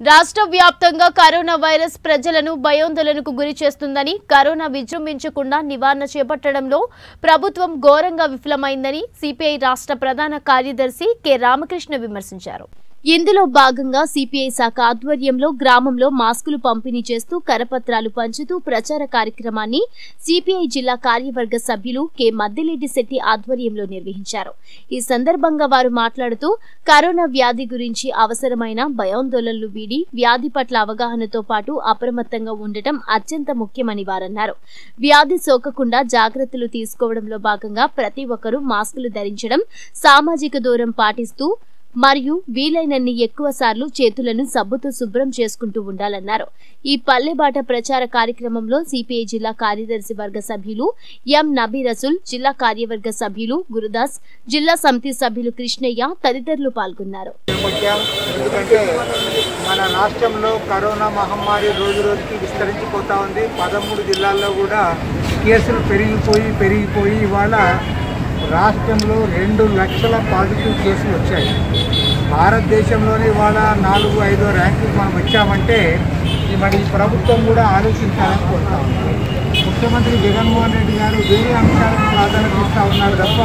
రాష్ట్ర వ్యాప్తంగా corona virus ప్రజలను భయోందోళనకు గురి చేస్తుందని కరోనా విజృంభించకుండా నివారణ చేపట్టడంలో ప్రభుత్వం ఘోరంగా విఫలమైందని సిపిఐ రాష్ట్ర ప్రధాన కార్యదర్శి కె రామకృష్ణ విమర్శించారు ఇందులో భాగంగా సిపిఐ శాఖ ఆధ్వర్యంలో గ్రామంలో మాస్కులు పంపిణీ చేస్తూ కరపత్రాలు పంచుతూ ప్రచార కార్యక్రమాన్ని సిపిఐ జిల్లా కార్యవర్గ సభ్యులు కె మద్దిరెడ్డి శెట్టి ఆధ్వర్యంలో నిర్వహించారు ఈ సందర్భంగా వారు మాట్లాడుతూ కరోనా వ్యాధి గురించి అవసరమైన భయాందోళనలు వీడి వ్యాధి పట్ల అవగాహనతో పాటు అప్రమత్తంగా ఉండటం అత్యంత ముఖ్యమని వారన్నారు వ్యాధి సోకకుండా జాగ్రత్తలు తీసుకోవడంలో భాగంగా ప్రతి ఒక్కరూ మాస్కులు ధరించడం సామాజిక దూరం పాటిస్తూ మరియు వీలైనన్ని ఎక్కువ సార్లు చేతులను సబ్బుతో శుభ్రం చేసుకుంటూ ఉండాలన్నారు ఈ పల్లెబాట ప్రచార కార్యక్రమంలో సిపిఐ జిల్లా కార్యదర్శి వర్గ సభ్యులు ఎం నబీ రసూల్ జిల్లా కార్యవర్గ సభ్యులు గురుదాస్ జిల్లా సమితి సభ్యులు కృష్ణయ్య తదితరులు పాల్గొన్నారు ముఖ్యం ఎందుకంటే మన రాష్ట్రంలో కరోనా మహమ్మారి రోజు రోజుకి విస్తరించిపోతా ఉంది పదమూడు జిల్లాల్లో కూడా కేసులు పెరిగిపోయి పెరిగిపోయి ఇవాళ రాష్ట్రంలో రెండు లక్షల పాజిటివ్ కేసులు వచ్చాయి భారతదేశంలోనే ఇవాళ నాలుగు ఐదో ర్యాంకులు మనం వచ్చామంటే ఈ మరి ఈ ప్రభుత్వం కూడా ఆలోచించాలని కోరుతా ఉన్నాం ముఖ్యమంత్రి జగన్మోహన్ రెడ్డి గారు వేరే అంశాలకు ప్రాధాన్యత ఇస్తూ ఉన్నారు తప్ప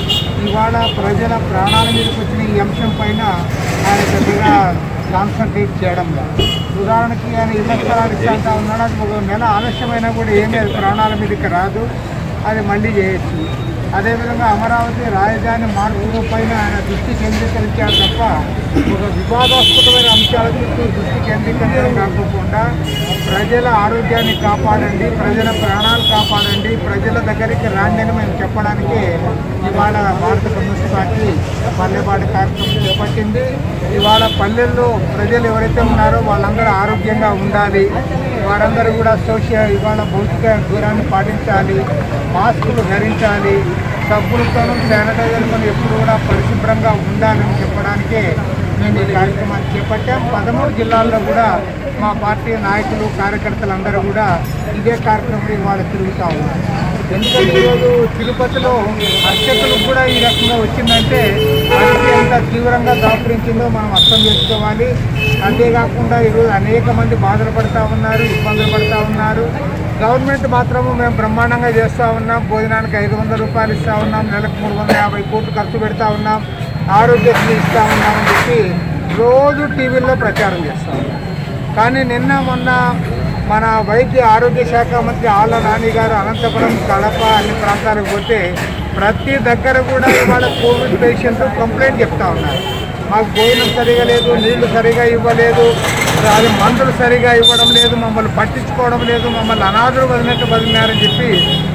ఇవాళ ప్రజల ప్రాణాల మీదకి వచ్చిన ఈ అంశం పైన ఆయన పెద్దగా కాన్సన్ట్రేట్ చేయడం లేదు ఉదాహరణకి ఆయన ఇళ్ల స్థలాలు ఇస్తా ఉన్నాడు అది ఒక నెల ఆలస్యమైనా కూడా ఏమీ అది ప్రాణాల మీదకి రాదు అది మళ్ళీ చేయొచ్చు అదేవిధంగా అమరావతి రాజధాని మార్పుల పైన ఆయన దృష్టి కేంద్రీకరించారు తప్ప ఒక వివాదాస్పదమైన అంశాల చుట్టూ దృష్టి కేంద్రీకరించడం కాకుండా ప్రజల ఆరోగ్యాన్ని కాపాడండి ప్రజల ప్రాణాలు కాపాడండి ప్రజల దగ్గరికి రాండి అని మేము చెప్పడానికి ఇవాళ భారత కమ్యూనిస్ట్ పార్టీ పల్లెపాటి కార్యక్రమం చేపట్టింది ఇవాళ పల్లెల్లో ప్రజలు ఎవరైతే ఉన్నారో వాళ్ళందరూ ఆరోగ్యంగా ఉండాలి వారందరూ కూడా సోషల్ ఇవాళ భౌతిక దూరాన్ని పాటించాలి మాస్కులు ధరించాలి సబ్బులతోనూ శానిటైజర్తో ఎప్పుడు కూడా పరిశుభ్రంగా ఉండాలని చెప్పడానికే మేము ఈ కార్యక్రమాన్ని చేపట్టాం పదమూడు జిల్లాల్లో కూడా మా పార్టీ నాయకులు కార్యకర్తలు అందరూ కూడా ఇదే కార్యక్రమం ఇవాళ తిరుగుతూ ఉన్నారు ఎందుకంటే ఈరోజు తిరుపతిలో అర్చకులకు కూడా ఈ రకంగా వచ్చిందంటే అది ఎంత తీవ్రంగా దాపురించిందో మనం అర్థం చేసుకోవాలి అంతేకాకుండా ఈరోజు అనేక మంది బాధలు పడుతూ ఉన్నారు ఇబ్బందులు పడుతూ ఉన్నారు గవర్నమెంట్ మాత్రము మేము బ్రహ్మాండంగా చేస్తూ ఉన్నాం భోజనానికి ఐదు వందల రూపాయలు ఇస్తూ ఉన్నాం నెలకు మూడు వందల యాభై కోట్లు ఖర్చు పెడతా ఉన్నాం ఆరోగ్యశ్రీ ఇస్తూ ఉన్నామని చెప్పి రోజు టీవీల్లో ప్రచారం చేస్తూ ఉన్నాం కానీ నిన్న మొన్న మన వైద్య ఆరోగ్య శాఖ మంత్రి ఆళ్ళ నాని గారు అనంతపురం కడప అన్ని ప్రాంతాలకు పోతే ప్రతి దగ్గర కూడా ఇవాళ కోవిడ్ పేషెంట్ కంప్లైంట్ చెప్తా ఉన్నారు మాకు భోజనం సరిగా లేదు నీళ్లు సరిగా ఇవ్వలేదు అది మందులు సరిగా ఇవ్వడం లేదు మమ్మల్ని పట్టించుకోవడం లేదు మమ్మల్ని అనాథులు వదిలినట్టు వదిలినారని చెప్పి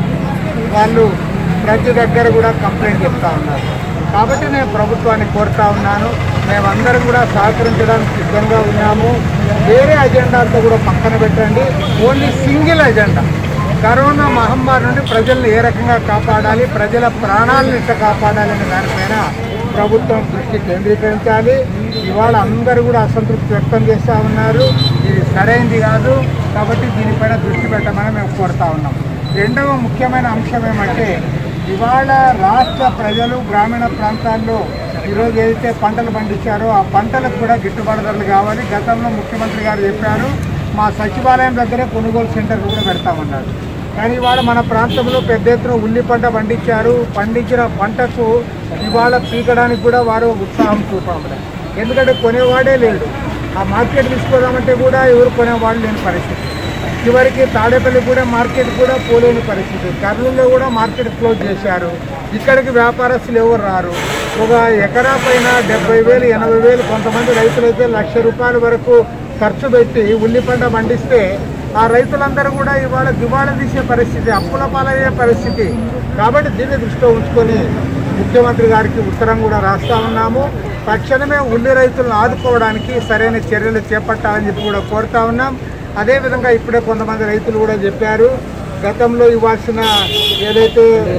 వాళ్ళు ప్రతి దగ్గర కూడా కంప్లైంట్ చెప్తా ఉన్నారు కాబట్టి నేను ప్రభుత్వాన్ని కోరుతా ఉన్నాను మేమందరం కూడా సహకరించడానికి సిద్ధంగా ఉన్నాము వేరే అజెండాలతో కూడా పక్కన పెట్టండి ఓన్లీ సింగిల్ అజెండా కరోనా మహమ్మారి నుండి ప్రజల్ని ఏ రకంగా కాపాడాలి ప్రజల ప్రాణాలను ఎట్లా కాపాడాలనే దానిపైన ప్రభుత్వం దృష్టి కేంద్రీకరించాలి ఇవాళ అందరూ కూడా అసంతృప్తి వ్యక్తం చేస్తూ ఉన్నారు ఇది సరైంది కాదు కాబట్టి దీనిపైన దృష్టి పెట్టమని మేము కోరుతా ఉన్నాం రెండవ ముఖ్యమైన అంశం ఏమంటే ఇవాళ రాష్ట్ర ప్రజలు గ్రామీణ ప్రాంతాల్లో ఈరోజు ఏదైతే పంటలు పండించారో ఆ పంటలకు కూడా గిట్టుబాటు ధరలు కావాలి గతంలో ముఖ్యమంత్రి గారు చెప్పారు మా సచివాలయం దగ్గరే కొనుగోలు సెంటర్ కూడా పెడతామన్నారు కానీ ఇవాళ మన ప్రాంతంలో పెద్ద ఎత్తున ఉల్లి పంట పండించారు పండించిన పంటకు ఇవాళ పీకడానికి కూడా వారు ఉత్సాహం చూపడం ఎందుకంటే కొనేవాడే లేడు ఆ మార్కెట్ తీసుకోదామంటే కూడా ఎవరు కొనేవాళ్ళు లేని పరిస్థితి చివరికి తాడేపల్లి కూడా మార్కెట్ కూడా పోలేని పరిస్థితి కర్నూలులో కూడా మార్కెట్ క్లోజ్ చేశారు ఇక్కడికి వ్యాపారస్తులు ఎవరు రారు ఒక ఎకరా పైన డెబ్బై వేలు ఎనభై వేలు కొంతమంది రైతులైతే లక్ష రూపాయల వరకు ఖర్చు పెట్టి ఉల్లి పంట పండిస్తే ఆ రైతులందరూ కూడా ఇవాళ దివాళా తీసే పరిస్థితి అప్పుల పాలయ్యే పరిస్థితి కాబట్టి దీన్ని దృష్టిలో ఉంచుకొని ముఖ్యమంత్రి గారికి ఉత్తరం కూడా రాస్తా ఉన్నాము తక్షణమే ఉల్లి రైతులను ఆదుకోవడానికి సరైన చర్యలు చేపట్టాలని చెప్పి కూడా కోరుతా ఉన్నాం అదేవిధంగా ఇప్పుడే కొంతమంది రైతులు కూడా చెప్పారు గతంలో ఇవ్వాల్సిన ఏదైతే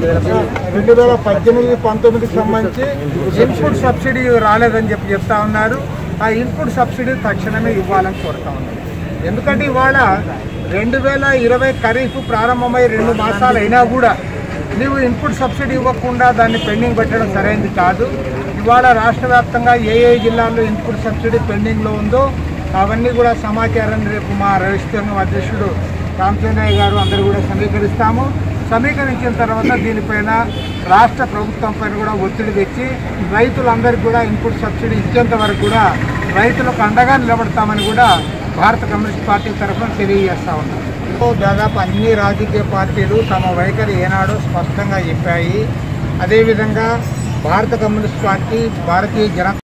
రెండు వేల పద్దెనిమిది పంతొమ్మిదికి సంబంధించి ఇన్పుట్ సబ్సిడీ రాలేదని చెప్పి చెప్తా ఉన్నారు ఆ ఇన్పుట్ సబ్సిడీ తక్షణమే ఇవ్వాలని కోరుతా ఉన్నారు ఎందుకంటే ఇవాళ రెండు వేల ఇరవై ఖరీఫ్ ప్రారంభమై రెండు మాసాలు అయినా కూడా నీవు ఇన్పుట్ సబ్సిడీ ఇవ్వకుండా దాన్ని పెండింగ్ పెట్టడం సరైనది కాదు ఇవాళ రాష్ట్ర వ్యాప్తంగా ఏ ఏ జిల్లాల్లో ఇన్పుట్ సబ్సిడీ పెండింగ్లో ఉందో అవన్నీ కూడా సమాచారాన్ని రేపు మా రవిశంగం అధ్యక్షుడు రామచంద్రయ్య గారు అందరూ కూడా సమీకరిస్తాము సమీకరించిన తర్వాత దీనిపైన రాష్ట్ర ప్రభుత్వం పైన కూడా ఒత్తిడి తెచ్చి రైతులందరికీ కూడా ఇన్పుట్ సబ్సిడీ ఇచ్చేంత వరకు కూడా రైతులకు అండగా నిలబడతామని కూడా భారత కమ్యూనిస్ట్ పార్టీ తరఫున తెలియజేస్తా ఉన్నాం దాదాపు అన్ని రాజకీయ పార్టీలు తమ వైఖరి ఏనాడో స్పష్టంగా చెప్పాయి అదేవిధంగా భారత కమ్యూనిస్ట్ పార్టీ భారతీయ జనతా